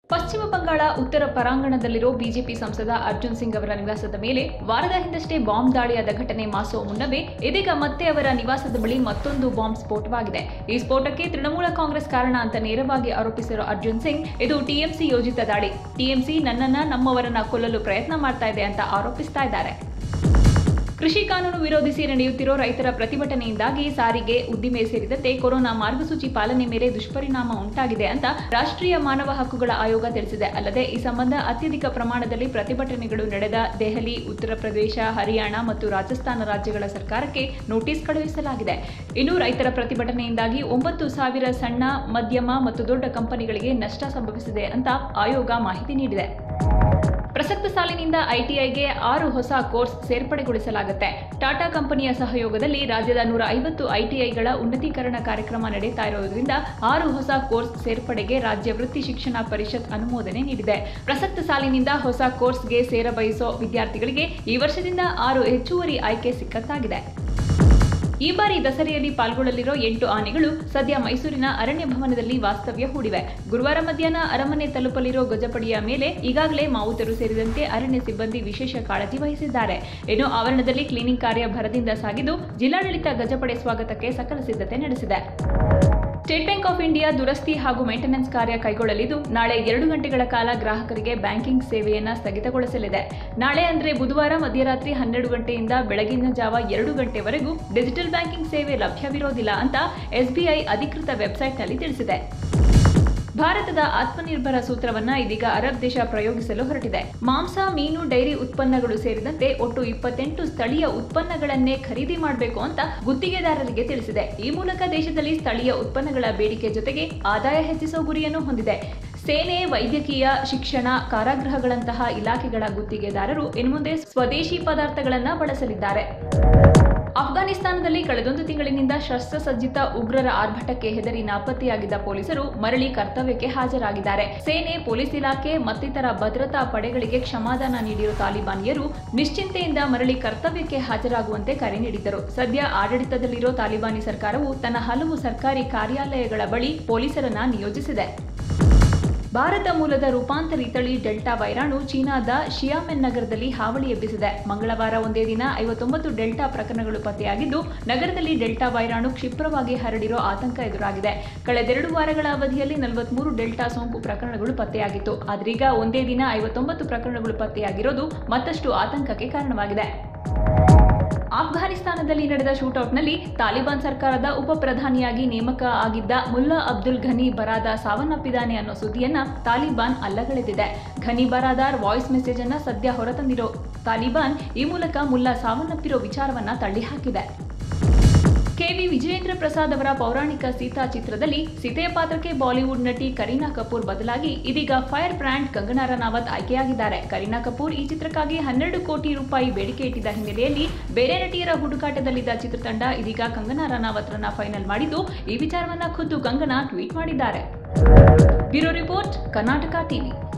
ಪಶ್ಚಿಮ ಬಂಗಾಳ ಉತ್ತರ ಪರಾಂಗಣದಲ್ಲಿರೋ ಬಿಜೆಪಿ ಸಂಸದ ಅರ್ಜುನ್ ಸಿಂಗ್ ಅವರ ನಿವಾಸದ ಮೇಲೆ ವಾರದ ಹಿಂದಷ್ಟೇ ಬಾಂಬ್ ದಾಳಿಯಾದ ಘಟನೆ ಮಾಸುವ ಮುನ್ನವೇ ಇದೀಗ ಮತ್ತೆ ಅವರ ನಿವಾಸದ ಬಳಿ ಮತ್ತೊಂದು ಬಾಂಬ್ ಸ್ಫೋಟವಾಗಿದೆ ಈ ಸ್ಫೋಟಕ್ಕೆ ತೃಣಮೂಲ ಕಾಂಗ್ರೆಸ್ ಕಾರಣ ಅಂತ ನೇರವಾಗಿ ಆರೋಪಿಸಿರೋ ಅರ್ಜುನ್ ಸಿಂಗ್ ಇದು ಟಿಎಂಸಿ ಯೋಜಿತ ದಾಳಿ ಟಿಎಂಸಿ ನನ್ನನ್ನ ನಮ್ಮವರನ್ನ ಕೊಲ್ಲಲು ಪ್ರಯತ್ನ ಮಾಡ್ತಾ ಇದೆ ಅಂತ ಆರೋಪಿಸ್ತಾ ಇದ್ದಾರೆ ಕೃಷಿ ಕಾನೂನು ವಿರೋಧಿಸಿ ನಡೆಯುತ್ತಿರೋ ರೈತರ ಪ್ರತಿಭಟನೆಯಿಂದಾಗಿ ಸಾರಿಗೆ ಉದ್ದಿಮೆ ಸೇರಿದಂತೆ ಕೊರೋನಾ ಮಾರ್ಗಸೂಚಿ ಪಾಲನೆ ಮೇಲೆ ದುಷ್ಪರಿಣಾಮ ಉಂಟಾಗಿದೆ ಅಂತ ರಾಷ್ಟ್ರೀಯ ಮಾನವ ಹಕ್ಕುಗಳ ಆಯೋಗ ತಿಳಿಸಿದೆ ಅಲ್ಲದೆ ಈ ಸಂಬಂಧ ಅತ್ಯಧಿಕ ಪ್ರಮಾಣದಲ್ಲಿ ಪ್ರತಿಭಟನೆಗಳು ನಡೆದ ದೆಹಲಿ ಉತ್ತರ ಪ್ರದೇಶ ಹರಿಯಾಣ ಮತ್ತು ರಾಜಸ್ಥಾನ ರಾಜ್ಯಗಳ ಸರ್ಕಾರಕ್ಕೆ ನೋಟಿಸ್ ಕಳುಹಿಸಲಾಗಿದೆ ಇನ್ನು ರೈತರ ಪ್ರತಿಭಟನೆಯಿಂದಾಗಿ ಒಂಬತ್ತು ಸಾವಿರ ಸಣ್ಣ ಮಧ್ಯಮ ಮತ್ತು ದೊಡ್ಡ ಕಂಪನಿಗಳಿಗೆ ನಷ್ಟ ಸಂಭವಿಸಿದೆ ಅಂತ ಆಯೋಗ ಮಾಹಿತಿ ನೀಡಿದೆ ಪ್ರಸಕ್ತ ಸಾಲಿನಿಂದ ಐಟಿಐಗೆ ಆರು ಹೊಸ ಕೋರ್ಸ್ ಸೇರ್ಪಡೆಗೊಳಿಸಲಾಗುತ್ತೆ ಟಾಟಾ ಕಂಪನಿಯ ಸಹಯೋಗದಲ್ಲಿ ರಾಜ್ಯದ ನೂರ ಐವತ್ತು ಐಟಿಐಗಳ ಉನ್ನತೀಕರಣ ಕಾರ್ಯಕ್ರಮ ನಡೆಯುತ್ತಾ ಇರೋದ್ರಿಂದ ಆರು ಹೊಸ ಕೋರ್ಸ್ ಸೇರ್ಪಡೆಗೆ ರಾಜ್ಯ ವೃತ್ತಿ ಶಿಕ್ಷಣ ಪರಿಷತ್ ಅನುಮೋದನೆ ನೀಡಿದೆ ಪ್ರಸಕ್ತ ಸಾಲಿನಿಂದ ಹೊಸ ಕೋರ್ಸ್ಗೆ ಸೇರಬಯಸೋ ವಿದ್ಯಾರ್ಥಿಗಳಿಗೆ ಈ ವರ್ಷದಿಂದ ಆರು ಹೆಚ್ಚುವರಿ ಆಯ್ಕೆ ಸಿಕ್ಕತ್ತಾಗಿದೆ ಈ ಬಾರಿ ದಸರೆಯಲ್ಲಿ ಪಾಲ್ಗೊಳ್ಳಲಿರೋ ಎಂಟು ಆನೆಗಳು ಸದ್ಯ ಮೈಸೂರಿನ ಅರಣ್ಯ ಭವನದಲ್ಲಿ ವಾಸ್ತವ್ಯ ಹೂಡಿವೆ ಗುರುವಾರ ಮಧ್ಯಾಹ್ನ ಅರಮನೆ ತಲುಪಲಿರೋ ಗಜಪಡಿಯ ಮೇಲೆ ಈಗಾಗಲೇ ಮಾವುತರು ಸೇರಿದಂತೆ ಅರಣ್ಯ ಸಿಬ್ಬಂದಿ ವಿಶೇಷ ಕಾಳಜಿ ವಹಿಸಿದ್ದಾರೆ ಇನ್ನು ಆವರಣದಲ್ಲಿ ಕ್ಲೀನಿಂಗ್ ಕಾರ್ಯ ಭರದಿಂದ ಸಾಗಿದ್ದು ಜಿಲ್ಲಾಡಳಿತ ಗಜಪಡೆ ಸ್ವಾಗತಕ್ಕೆ ಸಕಲ ಸಿದ್ಧತೆ ನಡೆಸಿದೆ ಸ್ಟೇಟ್ ಬ್ಯಾಂಕ್ ಆಫ್ ಇಂಡಿಯಾ ದುರಸ್ತಿ ಹಾಗೂ ಮೇಂಟೆನೆನ್ಸ್ ಕಾರ್ಯ ಕೈಗೊಳ್ಳಲಿದ್ದು ನಾಳೆ ಎರಡು ಗಂಟೆಗಳ ಕಾಲ ಗ್ರಾಹಕರಿಗೆ ಬ್ಯಾಂಕಿಂಗ್ ಸೇವೆಯನ್ನ ಸ್ಥಗಿತಗೊಳಿಸಲಿದೆ ನಾಳೆ ಅಂದ್ರೆ ಬುಧವಾರ ಮಧ್ಯರಾತ್ರಿ ಹನ್ನೆರಡು ಗಂಟೆಯಿಂದ ಬೆಳಗಿನ ಜಾವ ಎರಡು ಗಂಟೆವರೆಗೂ ಡಿಜಿಟಲ್ ಬ್ಯಾಂಕಿಂಗ್ ಸೇವೆ ಲಭ್ಯವಿರೋದಿಲ್ಲ ಅಂತ ಎಸ್ಬಿಐ ಅಧಿಕೃತ ವೆಬ್ಸೈಟ್ನಲ್ಲಿ ತಿಳಿಸಿದೆ ಭಾರತದ ಆತ್ಮನಿರ್ಭರ ಸೂತ್ರವನ್ನ ಇದೀಗ ಅರಬ್ ದೇಶ ಪ್ರಯೋಗಿಸಲು ಹೊರಟಿದೆ ಮಾಂಸ ಮೀನು ಡೈರಿ ಉತ್ಪನ್ನಗಳು ಸೇರಿದಂತೆ ಒಟ್ಟು ಇಪ್ಪತ್ತೆಂಟು ಸ್ಥಳೀಯ ಉತ್ಪನ್ನಗಳನ್ನೇ ಖರೀದಿ ಮಾಡಬೇಕು ಅಂತ ಗುತ್ತಿಗೆದಾರರಿಗೆ ತಿಳಿಸಿದೆ ಈ ಮೂಲಕ ದೇಶದಲ್ಲಿ ಸ್ಥಳೀಯ ಉತ್ಪನ್ನಗಳ ಬೇಡಿಕೆ ಜೊತೆಗೆ ಆದಾಯ ಹೆಚ್ಚಿಸುವ ಗುರಿಯನ್ನು ಹೊಂದಿದೆ ಸೇನೆ ವೈದ್ಯಕೀಯ ಶಿಕ್ಷಣ ಕಾರಾಗೃಹಗಳಂತಹ ಇಲಾಖೆಗಳ ಗುತ್ತಿಗೆದಾರರು ಇನ್ಮುಂದೆ ಸ್ವದೇಶಿ ಪದಾರ್ಥಗಳನ್ನ ಬಳಸಲಿದ್ದಾರೆ ಅಫ್ಘಾನಿಸ್ತಾನದಲ್ಲಿ ಕಳೆದೊಂದು ತಿಂಗಳಿನಿಂದ ಶಸ್ತ್ರಸಜ್ಜಿತ ಉಗ್ರರ ಆರ್ಭಟಕ್ಕೆ ಹೆದರಿ ನಾಪತ್ತೆಯಾಗಿದ್ದ ಪೊಲೀಸರು ಮರಳಿ ಕರ್ತವ್ಯಕ್ಕೆ ಹಾಜರಾಗಿದ್ದಾರೆ ಸೇನೆ ಪೊಲೀಸ್ ಇಲಾಖೆ ಮತ್ತಿತರ ಭದ್ರತಾ ಪಡೆಗಳಿಗೆ ಕ್ಷಮಾದಾನ ನೀಡಿರುವ ತಾಲಿಬಾನಿಯರು ನಿಶ್ಚಿಂತೆಯಿಂದ ಮರಳಿ ಕರ್ತವ್ಯಕ್ಕೆ ಹಾಜರಾಗುವಂತೆ ಕರೆ ನೀಡಿದ್ದರು ಸದ್ಯ ಆಡಳಿತದಲ್ಲಿರೋ ತಾಲಿಬಾನಿ ಸರ್ಕಾರವು ತನ್ನ ಹಲವು ಸರ್ಕಾರಿ ಕಾರ್ಯಾಲಯಗಳ ಬಳಿ ಪೊಲೀಸರನ್ನ ನಿಯೋಜಿಸಿದೆ ಭಾರತ ಮೂಲದ ರೂಪಾಂತರಿ ತಳಿ ಡೆಲ್ಟಾ ವೈರಾಣು ಚೀನಾದ ಶಿಯಾಮೆನ್ ನಗರದಲ್ಲಿ ಹಾವಳಿ ಎಬ್ಬಿಸಿದೆ ಮಂಗಳವಾರ ಒಂದೇ ದಿನ ಐವತ್ತೊಂಬತ್ತು ಡೆಲ್ಟಾ ಪ್ರಕರಣಗಳು ಪತ್ತೆಯಾಗಿದ್ದು ನಗರದಲ್ಲಿ ಡೆಲ್ಟಾ ವೈರಾಣು ಕ್ಷಿಪ್ರವಾಗಿ ಹರಡಿರೋ ಆತಂಕ ಎದುರಾಗಿದೆ ಕಳೆದೆರಡು ವಾರಗಳ ಅವಧಿಯಲ್ಲಿ ನಲವತ್ಮೂರು ಡೆಲ್ಟಾ ಸೋಂಕು ಪ್ರಕರಣಗಳು ಪತ್ತೆಯಾಗಿತ್ತು ಆದ್ರೀಗ ಒಂದೇ ದಿನ ಐವತ್ತೊಂಬತ್ತು ಪ್ರಕರಣಗಳು ಪತ್ತೆಯಾಗಿರೋದು ಮತ್ತಷ್ಟು ಆತಂಕಕ್ಕೆ ಕಾರಣವಾಗಿದೆ ಅಫ್ಘಾನಿಸ್ತಾನದಲ್ಲಿ ನಡೆದ ಶೂಟೌಟ್ನಲ್ಲಿ ತಾಲಿಬಾನ್ ಸರ್ಕಾರದ ಉಪ ಪ್ರಧಾನಿಯಾಗಿ ನೇಮಕ ಆಗಿದ್ದ ಮುಲ್ಲಾ ಅಬ್ದುಲ್ ಘನಿ ಬರಾದ ಸಾವನ್ನಪ್ಪಿದ್ದಾನೆ ಅನ್ನೋ ಸುದ್ದಿಯನ್ನ ತಾಲಿಬಾನ್ ಅಲ್ಲಗಳೆದಿದೆ ಘನಿ ಬರಾದಾರ್ ವಾಯ್ಸ್ ಮೆಸೇಜ್ ಅನ್ನ ಸದ್ಯ ಹೊರತಂದಿರೋ ತಾಲಿಬಾನ್ ಈ ಮೂಲಕ ಮುಲ್ಲಾ ಸಾವನ್ನಪ್ಪಿರೋ ವಿಚಾರವನ್ನ ತಳ್ಳಿಹಾಕಿದೆ ಕೆವಿ ವಿಜಯೇಂದ್ರ ಪ್ರಸಾದ್ ಅವರ ಪೌರಾಣಿಕ ಸೀತಾ ಚಿತ್ರದಲ್ಲಿ ಸೀತೆಯ ಪಾತ್ರಕ್ಕೆ ಬಾಲಿವುಡ್ ನಟಿ ಕರೀನಾ ಕಪೂರ್ ಬದಲಾಗಿ ಇದೀಗ ಫೈರ್ ಬ್ರ್ಯಾಂಡ್ ಕಂಗನಾ ರನಾವತ್ ಆಯ್ಕೆಯಾಗಿದ್ದಾರೆ ಕರೀನಾ ಕಪೂರ್ ಈ ಚಿತ್ರಕ್ಕಾಗಿ ಹನ್ನೆರಡು ಕೋಟಿ ರೂಪಾಯಿ ಬೇಡಿಕೆ ಇಟ್ಟಿದ್ದ ಹಿನ್ನೆಲೆಯಲ್ಲಿ ಬೇರೆ ನಟಿಯರ ಹುಡುಕಾಟದಲ್ಲಿದ್ದ ಚಿತ್ರತಂಡ ಇದೀಗ ಕಂಗನಾ ರನಾವತ್ರನ್ನ ಫೈನಲ್ ಮಾಡಿದ್ದು ಈ ವಿಚಾರವನ್ನ ಖುದ್ದು ಕಂಗನಾ ಟ್ವೀಟ್ ಮಾಡಿದ್ದಾರೆ ಬ್ಯೂರೋ ರಿಪೋರ್ಟ್ ಕರ್ನಾಟಕ ಟಿವಿ